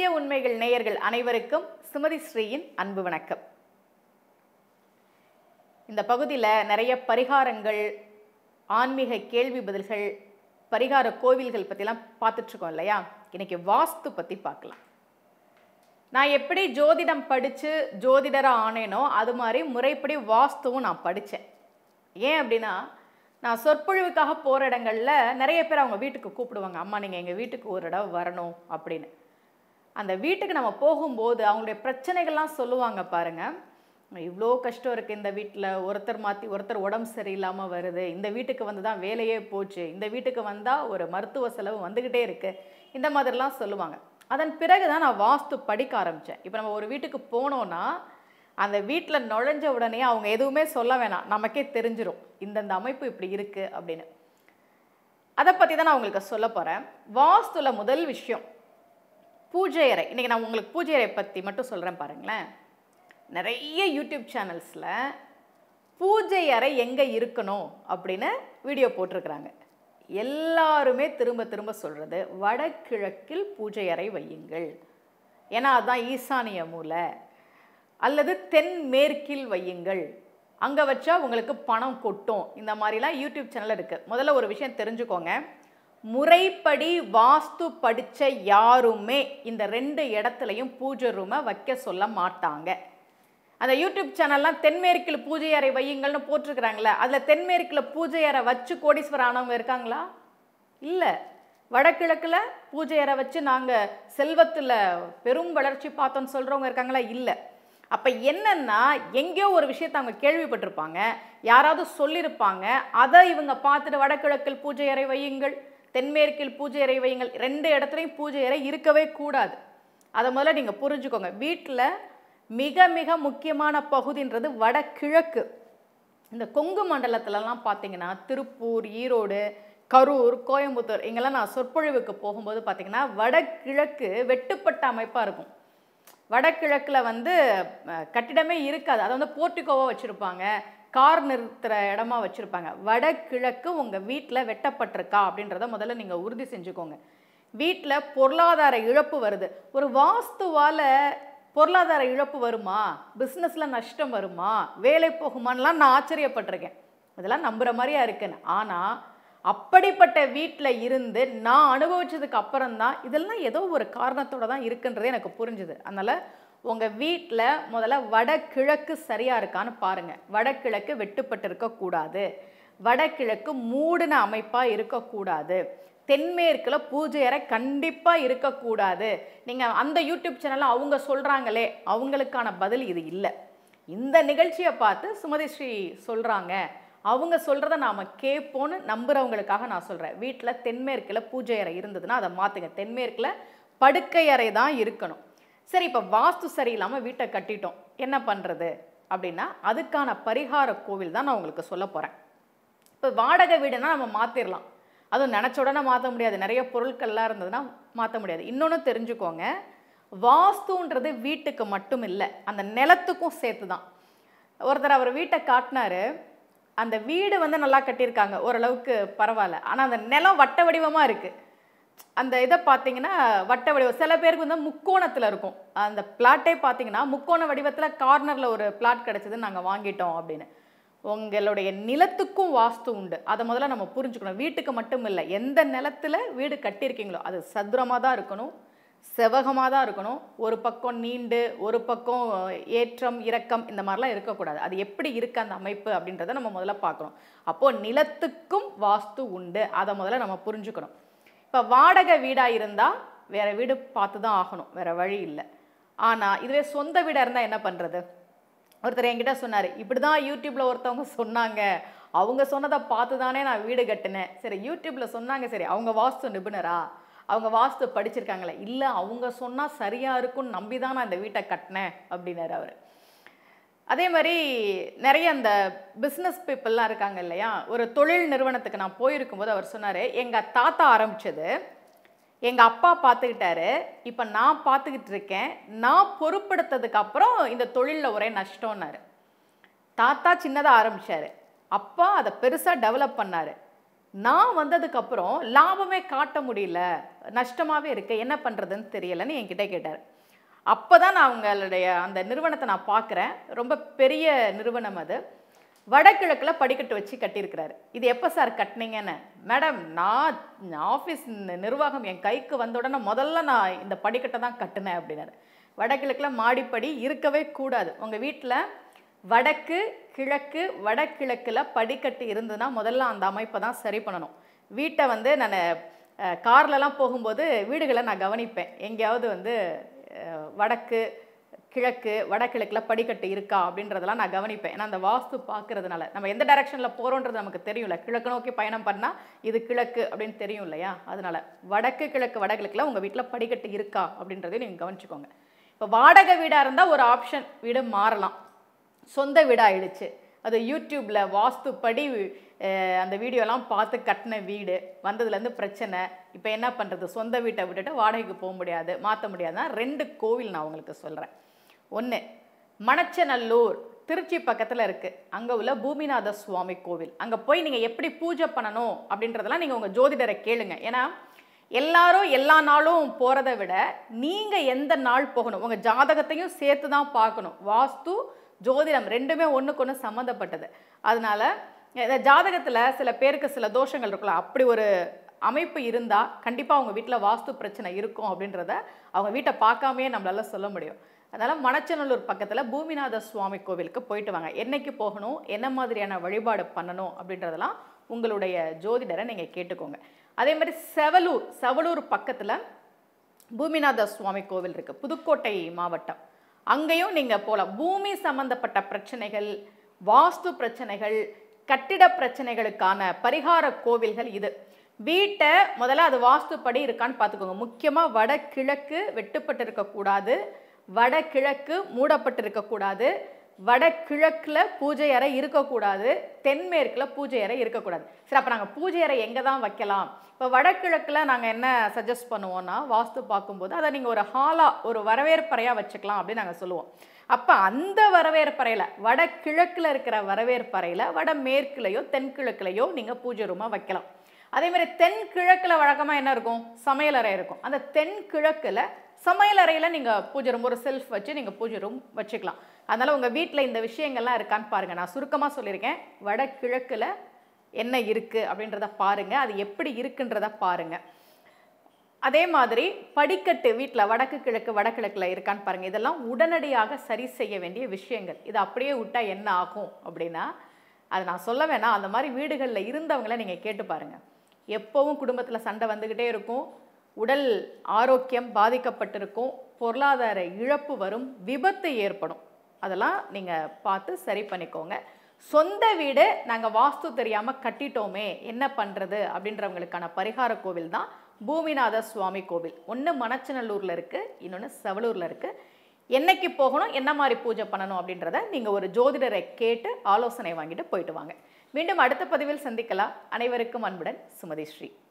இனிய உண்மைகள் நேயர்கள் அனைவருக்கும் சுமதி ஸ்ரீயின் அன்பு வணக்கம் இந்த பகுதியில் நிறைய பரிகாரங்கள் ஆன்மீக கேள்வி பதில்கள் பரிகார கோவில்கள் பற்றிலாம் பார்த்துட்ருக்கோம் இல்லையா இன்னைக்கு வாஸ்து பற்றி பார்க்கலாம் நான் எப்படி ஜோதிடம் படித்து ஜோதிடராக ஆனேனோ அது மாதிரி முறைப்படி வாஸ்துவும் நான் படித்தேன் ஏன் அப்படின்னா நான் சொற்பொழிவுக்காக போகிற இடங்களில் நிறைய பேர் அவங்க வீட்டுக்கு கூப்பிடுவாங்க அம்மா நீங்கள் எங்கள் வீட்டுக்கு ஒரு இடம் வரணும் அப்படின்னு அந்த வீட்டுக்கு நம்ம போகும்போது அவங்களுடைய பிரச்சனைகள்லாம் சொல்லுவாங்க பாருங்கள் இவ்வளோ கஷ்டம் இருக்குது இந்த வீட்டில் ஒருத்தர் மாற்றி ஒருத்தர் உடம்பு சரியில்லாமல் வருது இந்த வீட்டுக்கு வந்து தான் வேலையே போச்சு இந்த வீட்டுக்கு வந்தால் ஒரு மருத்துவ செலவு வந்துக்கிட்டே இருக்குது இந்த மாதிரிலாம் சொல்லுவாங்க அதன் பிறகு தான் நான் வாஸ்து படிக்க ஆரம்பித்தேன் இப்போ நம்ம ஒரு வீட்டுக்கு போனோன்னா அந்த வீட்டில் நுழைஞ்ச உடனே அவங்க எதுவுமே சொல்ல வேணாம் நமக்கே தெரிஞ்சிடும் இந்தந்த அமைப்பு இப்படி இருக்குது அப்படின்னு அதை பற்றி தான் நான் உங்களுக்கு சொல்ல போகிறேன் வாஸ்துல முதல் விஷயம் பூஜை அறை இன்றைக்கி நான் உங்களுக்கு பூஜை அறை பற்றி மட்டும் சொல்கிறேன் பாருங்களேன் நிறைய யூடியூப் சேனல்ஸில் பூஜை அறை எங்கே இருக்கணும் அப்படின்னு வீடியோ போட்டிருக்கிறாங்க எல்லாருமே திரும்ப திரும்ப சொல்கிறது வடகிழக்கில் பூஜை அறை வையுங்கள் ஏன்னா அதுதான் ஈசானிய மூலை அல்லது தென்மேற்கில் வையுங்கள் அங்கே வச்சா உங்களுக்கு பணம் கொட்டும் இந்த மாதிரிலாம் யூடியூப் சேனல் இருக்குது முதல்ல ஒரு விஷயம் தெரிஞ்சுக்கோங்க முறைப்படி வாஸ்து படித்த யாருமே இந்த ரெண்டு இடத்துலையும் பூஜை ரூமை வைக்க சொல்ல மாட்டாங்க அந்த யூடியூப் சேனல்லாம் தென்மேற்கில் பூஜை அறை வையுங்கள்னு போட்டிருக்கிறாங்களே அதில் தென்மேற்கில் பூஜை அறை வச்சு கோடீஸ்வரர் ஆனவங்க இருக்காங்களா இல்லை வடகிழக்கில் பூஜை அறை வச்சு நாங்கள் செல்வத்தில் பெரும் வளர்ச்சி பார்த்தோன்னு சொல்கிறவங்க இருக்காங்களா இல்லை அப்போ என்னன்னா எங்கேயோ ஒரு விஷயத்தை அவங்க கேள்விப்பட்டிருப்பாங்க யாராவது சொல்லியிருப்பாங்க அதை இவங்க பார்த்துட்டு வடகிழக்கில் பூஜை அறை வையுங்கள் தென்மேற்கில் பூஜை அறை வையுங்கள் ரெண்டு இடத்துலையும் பூஜை அறை இருக்கவே கூடாது அதை முதல்ல நீங்கள் புரிஞ்சுக்கோங்க வீட்டில் மிக மிக முக்கியமான பகுதின்றது வடகிழக்கு இந்த கொங்கு மண்டலத்துலலாம் பார்த்தீங்கன்னா திருப்பூர் ஈரோடு கரூர் கோயம்புத்தூர் இங்கெல்லாம் நான் சொற்பொழிவுக்கு போகும்போது பார்த்தீங்கன்னா வடகிழக்கு வெட்டுப்பட்ட அமைப்பாக இருக்கும் வடகிழக்கில் வந்து அஹ், கட்டிடமே இருக்காது அதை வந்து போர்ட்டிகோவாக வச்சுருப்பாங்க கார் நிறுத்துகிற இடமா வச்சுருப்பாங்க வடகிழக்கு உங்கள் வீட்டில் வெட்டப்பட்டிருக்கா அப்படின்றத முதல்ல நீங்கள் உறுதி செஞ்சுக்கோங்க வீட்டில் பொருளாதார இழப்பு வருது ஒரு வாஸ்துவால் பொருளாதார இழப்பு வருமா பிஸ்னஸில் நஷ்டம் வருமா வேலை போகுமான்லாம் நான் ஆச்சரியப்பட்டிருக்கேன் இதெல்லாம் நம்புகிற மாதிரியா இருக்குன்னு ஆனால் அப்படிப்பட்ட வீட்டில் இருந்து நான் அனுபவிச்சதுக்கு அப்புறம்தான் இதெல்லாம் ஏதோ ஒரு காரணத்தோட தான் இருக்குன்றதே எனக்கு புரிஞ்சுது அதனால் உங்கள் வீட்டில் முதல்ல வடகிழக்கு சரியாக இருக்கான்னு பாருங்கள் வடகிழக்கு வெட்டுப்பட்டு இருக்கக்கூடாது வடகிழக்கு மூடின அமைப்பாக இருக்கக்கூடாது தென்மேற்கில் பூஜை அறை கண்டிப்பாக இருக்கக்கூடாது நீங்கள் அந்த யூடியூப் சேனலில் அவங்க சொல்கிறாங்களே அவங்களுக்கான பதில் இது இல்லை இந்த நிகழ்ச்சியை பார்த்து சுமதி ஸ்ரீ சொல்கிறாங்க அவங்க சொல்கிறத நாம் கேட்போன்னு நம்புகிறவங்களுக்காக நான் சொல்கிறேன் வீட்டில் தென்மேற்கில் பூஜை அறை இருந்ததுன்னா அதை மாற்றுங்க தென்மேற்கில் படுக்கை அறை தான் இருக்கணும் சரி இப்போ வாஸ்து சரியில்லாமல் வீட்டை கட்டிட்டோம் என்ன பண்ணுறது அப்படின்னா அதுக்கான பரிகார கோவில் தான் நான் உங்களுக்கு சொல்ல போகிறேன் இப்போ வாடகை வீடுனா நம்ம மாற்றிடலாம் அதுவும் நினச்ச உடனே மாற்ற முடியாது நிறைய பொருட்கள்லாம் இருந்ததுன்னா மாற்ற முடியாது இன்னொன்று தெரிஞ்சுக்கோங்க வாஸ்துன்றது வீட்டுக்கு மட்டும் இல்லை அந்த நிலத்துக்கும் சேர்த்து தான் ஒருத்தர் அவர் வீட்டை காட்டினாரு அந்த வீடு வந்து நல்லா கட்டியிருக்காங்க ஓரளவுக்கு பரவாயில்ல ஆனால் அந்த நிலம் வட்ட வடிவமாக இருக்குது அந்த இதை பார்த்தீங்கன்னா வட்ட வடிவம் சில பேருக்கு வந்து முக்கோணத்தில் இருக்கும் அந்த பிளாட்டே பார்த்தீங்கன்னா முக்கோண வடிவத்தில் கார்னரில் ஒரு பிளாட் கிடச்சிது நாங்கள் வாங்கிட்டோம் அப்படின்னு உங்களுடைய நிலத்துக்கும் வாஸ்து உண்டு அதை முதல்ல நம்ம புரிஞ்சுக்கணும் வீட்டுக்கு மட்டும் இல்லை எந்த நிலத்தில் வீடு கட்டியிருக்கீங்களோ அது சதுரமாக தான் இருக்கணும் செவகமாக தான் இருக்கணும் ஒரு பக்கம் நீண்டு ஒரு பக்கம் ஏற்றம் இறக்கம் இந்த மாதிரிலாம் இருக்கக்கூடாது அது எப்படி இருக்கு அந்த அமைப்பு அப்படின்றத நம்ம முதல்ல பார்க்கணும் அப்போது நிலத்துக்கும் வாஸ்து உண்டு அதை முதல்ல நம்ம புரிஞ்சுக்கணும் இப்போ வாடகை வீடாக இருந்தால் வேறு வீடு பார்த்து தான் ஆகணும் வேறு வழி இல்லை ஆனால் இதுவே சொந்த வீடாக இருந்தால் என்ன பண்ணுறது ஒருத்தர் என்கிட்ட சொன்னார் இப்படி தான் யூடியூப்பில் ஒருத்தவங்க சொன்னாங்க அவங்க சொன்னதை பார்த்து தானே நான் வீடு கட்டினேன் சரி யூடியூப்பில் சொன்னாங்க சரி அவங்க வாஸ்து நிபுணரா அவங்க வாஸ்து படிச்சிருக்காங்களே இல்லை அவங்க சொன்னால் சரியாக இருக்கும்னு நம்பி தான் நான் இந்த வீட்டை கட்டினேன் அப்படின்னாரு அவர் அதே மாதிரி நிறைய அந்த பிஸ்னஸ் பீப்புளெலாம் இருக்காங்க இல்லையா ஒரு தொழில் நிறுவனத்துக்கு நான் போயிருக்கும்போது அவர் சொன்னார் எங்கள் தாத்தா ஆரம்பித்தது எங்கள் அப்பா பார்த்துக்கிட்டாரு இப்போ நான் பார்த்துக்கிட்டு இருக்கேன் நான் பொறுப்படுத்ததுக்கு அப்புறம் இந்த தொழிலில் ஒரே நஷ்டம்னாரு தாத்தா சின்னதாக ஆரம்பிச்சாரு அப்பா அதை பெருசாக டெவலப் பண்ணார் நான் வந்ததுக்கப்புறம் லாபமே காட்ட முடியல நஷ்டமாகவே இருக்கு என்ன பண்ணுறதுன்னு தெரியலைன்னு என்கிட்ட கேட்டார் அப்போ தான் நான் அவங்களுடைய அந்த நிறுவனத்தை நான் பார்க்குறேன் ரொம்ப பெரிய நிறுவனம் அது வடகிழக்கில் படிக்கட்டு வச்சு கட்டியிருக்கிறாரு இது எப்போ சார் கட்டினீங்கன்னு மேடம் நான் ஆஃபீஸ் நிர்வாகம் என் கைக்கு வந்த உடனே முதல்ல நான் இந்த படிக்கட்டை தான் கட்டினேன் அப்படின்னாரு வடகிழக்கில் மாடிப்படி இருக்கவே கூடாது உங்கள் வீட்டில் வடக்கு கிழக்கு வடகிழக்கில் படிக்கட்டு இருந்ததுன்னா முதல்ல அந்த அமைப்பை தான் சரி பண்ணணும் வீட்டை வந்து நான் கார்லலாம் போகும்போது வீடுகளை நான் கவனிப்பேன் எங்கேயாவது வந்து அஹ், வடக்கு கிழக்கு வடகிழக்கில் படிக்கட்டு இருக்கா அப்படின்றதெல்லாம் நான் கவனிப்பேன் ஏன்னா அந்த வாஸ்து பார்க்கறதுனால நம்ம எந்த டைரக்ஷனில் போகிறோன்றது நமக்கு தெரியும்ல கிழக்கு நோக்கி பயணம் பண்ணால் இது கிழக்கு அப்படின்னு தெரியும் இல்லையா அதனால வடக்கு கிழக்கு வடகிழக்கில் உங்கள் வீட்டில் படிக்கட்டு இருக்கா அப்படின்றதையும் நீங்கள் கவனிச்சுக்கோங்க இப்போ வாடகை வீடாக இருந்தால் ஒரு ஆப்ஷன் வீடு மாறலாம் சொந்த வீடாயிடுச்சு அது யூடியூப்பில் வாஸ்துப்படி அஹ், அந்த வீடியோலாம் பார்த்து கட்டின வீடு வந்ததுலேருந்து பிரச்சனை இப்போ என்ன பண்ணுறது சொந்த வீட்டை விட்டுட்டு வாடகைக்கு போக முடியாது மாற்ற முடியாதுன்னா ரெண்டு கோவில் நான் உங்களுக்கு சொல்கிறேன் ஒன்று மணச்சநல்லூர் திருச்சி பக்கத்தில் இருக்குது அங்கே உள்ள பூமிநாத சுவாமி கோவில் அங்கே போய் நீங்கள் எப்படி பூஜை பண்ணணும் அப்படின்றதெல்லாம் நீங்கள் உங்கள் ஜோதிடரை கேளுங்க ஏன்னா எல்லாரும் எல்லா நாளும் போகிறத விட நீங்கள் எந்த நாள் போகணும் உங்கள் ஜாதகத்தையும் சேர்த்து தான் பார்க்கணும் வாஸ்து ஜோதிடம் ரெண்டுமே ஒன்றுக்கு ஒன்று சம்மந்தப்பட்டது அதனால இந்த ஜாதகத்தில் சில பேருக்கு சில தோஷங்கள் இருக்கலாம் அப்படி ஒரு அமைப்பு இருந்தால் கண்டிப்பாக அவங்க வீட்டில் வாஸ்து பிரச்சனை இருக்கும் அப்படின்றத அவங்க வீட்டை பார்க்காமையே நம்மளால சொல்ல முடியும் அதனால் மணச்சநல்லூர் பக்கத்தில் பூமிநாத சுவாமி கோவிலுக்கு போயிட்டு வாங்க என்னைக்கு போகணும் என்ன மாதிரியான வழிபாடு பண்ணணும் அப்படின்றதெல்லாம் உங்களுடைய ஜோதிடரை நீங்கள் கேட்டுக்கோங்க அதே மாதிரி செவலூர் செவலூர் பக்கத்தில் பூமிநாத சுவாமி கோவில் இருக்குது புதுக்கோட்டை மாவட்டம் அங்கேயும் நீங்கள் போகலாம் பூமி சம்பந்தப்பட்ட பிரச்சனைகள் வாஸ்து பிரச்சனைகள் கட்டிட பிரச்சனைகளுக்கான பரிகார கோவில்கள் இது வீட்டை முதல்ல அது வாஸ்துப்படி இருக்கான்னு பார்த்துக்கோங்க முக்கியமாக வடகிழக்கு வெட்டுப்பட்டு இருக்கக்கூடாது வடகிழக்கு மூடப்பட்டு இருக்கக்கூடாது வடகிழக்கில் பூஜை அறை இருக்கக்கூடாது தென்மேற்கில் பூஜை அறை இருக்கக்கூடாது சரி அப்போ நாங்கள் பூஜை அறை எங்கே தான் வைக்கலாம் இப்போ வடகிழக்கில் நாங்கள் என்ன சஜஸ்ட் பண்ணுவோம்னா வாஸ்து பார்க்கும்போது அதை நீங்கள் ஒரு ஹாலாக ஒரு வரவேற்பறையாக வச்சுக்கலாம் அப்படின்னு நாங்கள் சொல்லுவோம் அப்போ அந்த வரவேற்பறையில் வடகிழக்கில் இருக்கிற வரவேற்பறையில் வடமேற்குலையோ தென்கிழக்குலையோ நீங்கள் பூஜை ரூமாக வைக்கலாம் அதே மாதிரி தென்கிழக்கில் வழக்கமாக என்ன இருக்கும் சமையலறை இருக்கும் அந்த தென்கிழக்கில் சமையலறையில் நீங்கள் பூஜை ரூம் ஒரு செல்ஃப் வச்சு நீங்கள் பூஜை ரூம் வச்சுக்கலாம் அதனால் உங்கள் வீட்டில் இந்த விஷயங்கள்லாம் இருக்கான்னு பாருங்கள் நான் சுருக்கமாக சொல்லியிருக்கேன் வடகிழக்கில் என்ன இருக்குது அப்படின்றத பாருங்கள் அது எப்படி இருக்குன்றத பாருங்கள் அதே மாதிரி படிக்கட்டு வீட்டில் வடக்கு கிழக்கு வடகிழக்கில் இருக்கான்னு பாருங்கள் இதெல்லாம் உடனடியாக சரி செய்ய வேண்டிய விஷயங்கள் இது அப்படியே விட்டால் என்ன ஆகும் அப்படின்னா அது நான் சொல்ல வேணாம் அந்த மாதிரி வீடுகளில் இருந்தவங்கள நீங்கள் கேட்டு பாருங்கள் எப்போவும் குடும்பத்தில் சண்டை வந்துக்கிட்டே இருக்கும் உடல் ஆரோக்கியம் பாதிக்கப்பட்டிருக்கும் பொருளாதார இழப்பு வரும் விபத்து ஏற்படும் அதெல்லாம் நீங்கள் பார்த்து சரி பண்ணிக்கோங்க சொந்த வீடு நாங்கள் வாஸ்து தெரியாமல் கட்டிட்டோமே என்ன பண்ணுறது அப்படின்றவங்களுக்கான பரிகார கோவில் தான் பூமிநாத சுவாமி கோவில் ஒன்று மணச்சநல்லூரில் இருக்குது இன்னொன்று செவலூரில் இருக்குது என்னைக்கு போகணும் என்ன மாதிரி பூஜை பண்ணணும் அப்படின்றத நீங்கள் ஒரு ஜோதிடரை கேட்டு ஆலோசனை வாங்கிட்டு போயிட்டு வாங்க மீண்டும் அடுத்த பதிவில் சந்திக்கலாம் அனைவருக்கும் அன்புடன் சுமதி ஸ்ரீ